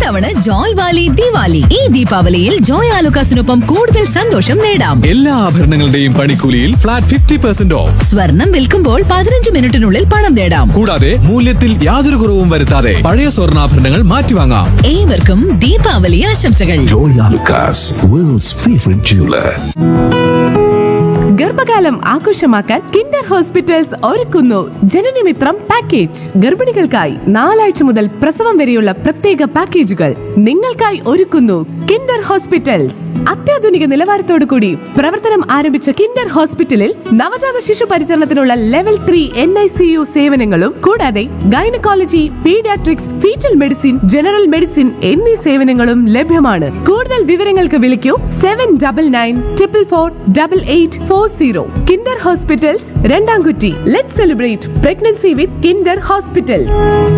ഇത്തവണ ജോയ് വാലി ദിവാലി ഈ ദീപാവലിയിൽ ജോയ് ആലുക്കാസിനൊപ്പം കൂടുതൽ സന്തോഷം നേടാം എല്ലാ ആഭരണങ്ങളുടെയും പണിക്കൂലിയിൽ ഫ്ലാറ്റ് ഫിഫ്റ്റി പെർസെന്റ് ഓഫ് സ്വർണം വിൽക്കുമ്പോൾ പതിനഞ്ച് മിനിറ്റിനുള്ളിൽ പണം നേടാം കൂടാതെ മൂല്യത്തിൽ യാതൊരു കുറവും വരുത്താതെ പഴയ സ്വർണ്ണാഭരണങ്ങൾ മാറ്റിവാങ്ങാം ഏവർക്കും ദീപാവലി ആശംസകൾ Joy Alucas, world's favorite jeweler. ഗർഭകാലം ആഘോഷമാക്കാൻ കിൻഡർ ഹോസ്പിറ്റൽസ് ഒരുക്കുന്നു ജനനമിത്രം പാക്കേജ് ഗർഭിണികൾക്കായി നാലാഴ്ച മുതൽ പ്രസവം വരെയുള്ള പ്രത്യേക പാക്കേജുകൾ നിങ്ങൾക്കായി ഒരുക്കുന്നു കിൻഡർ ഹോസ്പിറ്റൽസ് അത്യാധുനിക നിലവാരത്തോടു കൂടി പ്രവർത്തനം ആരംഭിച്ച കിൻഡർ ഹോസ്പിറ്റലിൽ നവജാത ശിശു പരിചരണത്തിനുള്ള level three N I C U സേവനങ്ങളും കൂടാതെ gynaecology paediatrics foetal medicine general medicine എന്നീ സേവനങ്ങളും ലഭ്യമാണ് കൂടുതൽ വിവരങ്ങൾക്ക് വിളിക്കൂ seven double nine triple four double eight four zero Kinder hospitals രണ്ടാംകുറ്റി let celebrate pregnancy with Kinder hospitals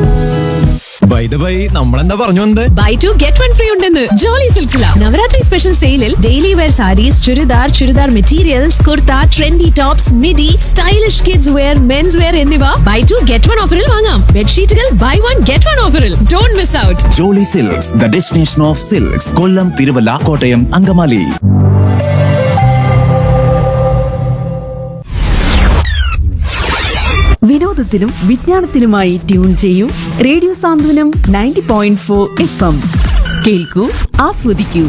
നമ്മളെന്താ പറഞ്ഞു വന്നത് buy two get one free ഉണ്ടെന്ന് ജോളി സിൽസില നവരാത്രി സ്പെഷ്യൽ സെയിലിൽ daily wear sarees churidar churidar materials kurta trendy tops midi stylish kids wear men's wear എന്നിവ buy two get one ഓഫറിൽ വാങ്ങാം ബെഡ്ഷീറ്റുകൾ ബൈ വൺ ഗെറ്റ് വൺ ഓഫറിൽ don't miss out Jolly Silks the destination of silks Kollam Thiruvalla Kottayam Angamaly വിനോദത്തിനും വിജ്ഞാനത്തിനുമായി ട്യൂൺ ചെയ്യൂ radio Santhwanam ninety point four F M കേൾക്കൂ ആസ്വദിക്കൂ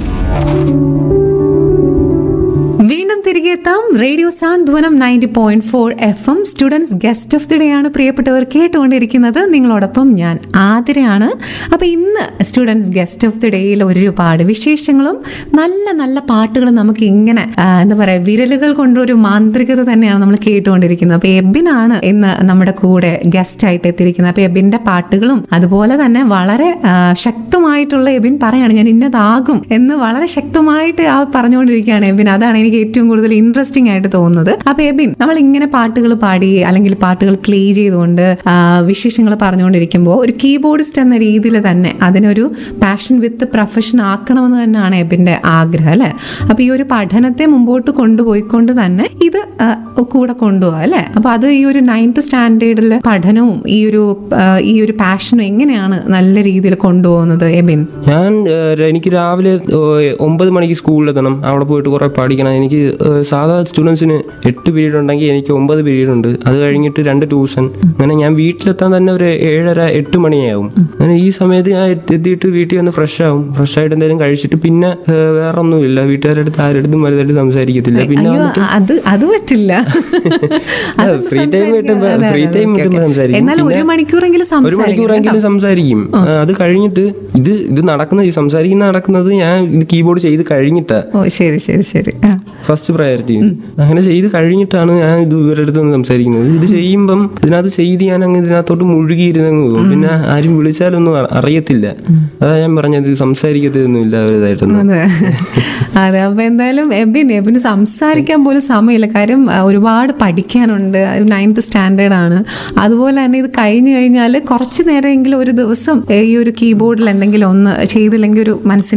വീണ്ടും തിരികെ എത്താം radio Santhwanam ninety point four F M students guest of the day ആണ് പ്രിയപ്പെട്ടവർ കേട്ടുകൊണ്ടിരിക്കുന്നത് നിങ്ങളോടൊപ്പം ഞാൻ ആതിരയാണ് അപ്പൊ ഇന്ന് സ്റ്റുഡൻസ് ഗസ്റ്റ് ഓഫ് ദി ഡേയിൽ ഒരുപാട് വിശേഷങ്ങളും നല്ല നല്ല പാട്ടുകളും നമുക്ക് ഇങ്ങനെ ആ, എന്താ പറയാ വിരലുകൾ കൊണ്ടൊരു മാന്ത്രികത തന്നെയാണ് നമ്മൾ കേട്ടുകൊണ്ടിരിക്കുന്നത് അപ്പൊ എബിനാണ് ഇന്ന് നമ്മുടെ കൂടെ ഗസ്റ്റ് ആയിട്ട് എത്തിയിരിക്കുന്നത് അപ്പൊ എബിന്റെ പാട്ടുകളും അതുപോലെ തന്നെ വളരെ ആ, ശക്തമായിട്ടുള്ള എബിൻ പറയാണ് ഞാൻ ഇന്നതാകും എന്ന് വളരെ ശക്തമായിട്ട് ആ പറഞ്ഞുകൊണ്ടിരിക്കുകയാണ് എബിൻ അതാണ് എനിക്ക് ഏറ്റവും കൂടുതൽ ഇൻട്രസ്റ്റിംഗ് ആയിട്ട് തോന്നുന്നത് അപ്പൊ എബിൻ നമ്മൾ ഇങ്ങനെ പാട്ടുകൾ പാടി അല്ലെങ്കിൽ പാട്ടുകൾ പ്ലേ ചെയ്തുകൊണ്ട് ആ, വിശേഷങ്ങൾ പറഞ്ഞുകൊണ്ടിരിക്കുമ്പോൾ ഒരു കീബോർഡിസ്റ്റ് എന്ന രീതിയിൽ തന്നെ അതിനൊരു പാഷൻ വിത്ത് പ്രൊഫഷൻ ആക്കണമെന്ന് തന്നെയാണ് എബിന്റെ ആഗ്രഹം അല്ലെ അപ്പൊ ഈ ഒരു പഠനത്തെ മുമ്പോട്ട് കൊണ്ടുപോയിക്കൊണ്ട് തന്നെ ഇത് ആ, കൂടെ കൊണ്ടുപോകാം അല്ലെ അപ്പൊ അത് ഈ ഒരു നയൻത്ത് സ്റ്റാൻഡേർഡിലെ പഠനവും ഈ ഒരു ആ, ഈ ഒരു പാഷനും എങ്ങനെയാണ് നല്ല രീതിയിൽ കൊണ്ടുപോകുന്നത് എബിൻ ഞാൻ ഏഹ്, എനിക്ക് രാവിലെ ഏഹ്, ഒമ്പത് മണിക്ക് സ്കൂളിലെത്തണം അവിടെ പോയിട്ട് കുറേ പഠിക്കണം എനിക്ക് ഏഹ്, സാധാ സ്റ്റുഡൻസിന് എട്ട് പീരീഡ് ഉണ്ടെങ്കിൽ എനിക്ക് ഒമ്പത് പീരീഡ് ഉണ്ട് അത് കഴിഞ്ഞിട്ട് രണ്ട് ട്യൂഷൻ അങ്ങനെ ഞാൻ വീട്ടിലെത്താൻ തന്നെ ഒരു ഏഴര എട്ട് മണിയാവും അങ്ങനെ ഈ സമയത്ത് ഞാൻ എത്തി- എത്തിയിട്ട് വീട്ടിൽ വന്ന് ഫ്രഷ് ആവും ഫ്രഷ് ആയിട്ട് എന്തെങ്കിലും കഴിച്ചിട്ട് പിന്നെ ഏഹ്, വേറെ ഒന്നുമില്ല വീട്ടുകാരുടെ അടുത്ത് ആരുടെ വലുതായിട്ട് സംസാരിക്കത്തില്ല പിന്നെ അയ്യോ വന്നിട്ട് അത് അത് പറ്റില്ല അത് ഫ്രീ ടൈം സംസാരിക്കാം. കിട്ടുമ്പോ അതെ, ഫ്രീ അതെ, ടൈം ഓക്കേ, കിട്ടുമ്പോ ഓക്കേ. സംസാരിക്കും എന്നാൽ ഒരു പിന്നെ മണിക്കൂറെങ്കിലും ഒരു സംസാരിക്കണം മണിക്കൂറെങ്കിലും കേട്ടോ. സംസാരിക്കും ആ, അത് കഴിഞ്ഞിട്ട് ഇത് ഇത് നടക്കുന്ന ഈ സംസാരിക്കുന്ന നടക്കുന്നത് ഞാൻ ഇത് കീബോർഡ് ചെയ്ത് കഴിഞ്ഞിട്ടാ ഓ ശരി ശരി ശരി ആ. ഫസ്റ്റ് പ്രയോറിറ്റി അങ്ങനെ ചെയ്ത് കഴിഞ്ഞിട്ടാണ് ഞാൻ ഇത് ഇവരുടെ അടുത്ത് നിന്ന് സംസാരിക്കുന്നത് ഇത് ചെയ്യുമ്പം ഇതിനകത്ത് ചെയ്ത് ഞാൻ അങ്ങ് ഇതിനകത്തോട്ട് മുഴുകിയിരുന്നങ്ങ് പോകും പിന്നെ ആരും വിളിച്ചാലൊന്നും അ- അറിയത്തില്ല അതാ ഞാൻ പറഞ്ഞത് സംസാരിക്കത്തൊന്നുമില്ല അവരുതായിട്ടൊന്നും അതെ അതെ അപ്പൊ എന്തായാലും എബിൻ എബിന് സംസാരിക്കാൻ പോലും സമയമില്ല കാര്യം ആ, ഒരുപാട് പഠിക്കാനുണ്ട് നയൻത്ത് സ്റ്റാൻഡേർഡ് ആണ് അതുപോലെ തന്നെ ഇത് കഴിഞ്ഞു കഴിഞ്ഞാൽ കുറച്ച് നേരമെങ്കിലും ഒരു ദിവസം ഏ, ഈ ഒരു കീബോർഡിൽ എന്തെങ്കിലും ഒന്ന് ചെയ്തില്ലെങ്കിൽ ഒരു മനസ്സിന്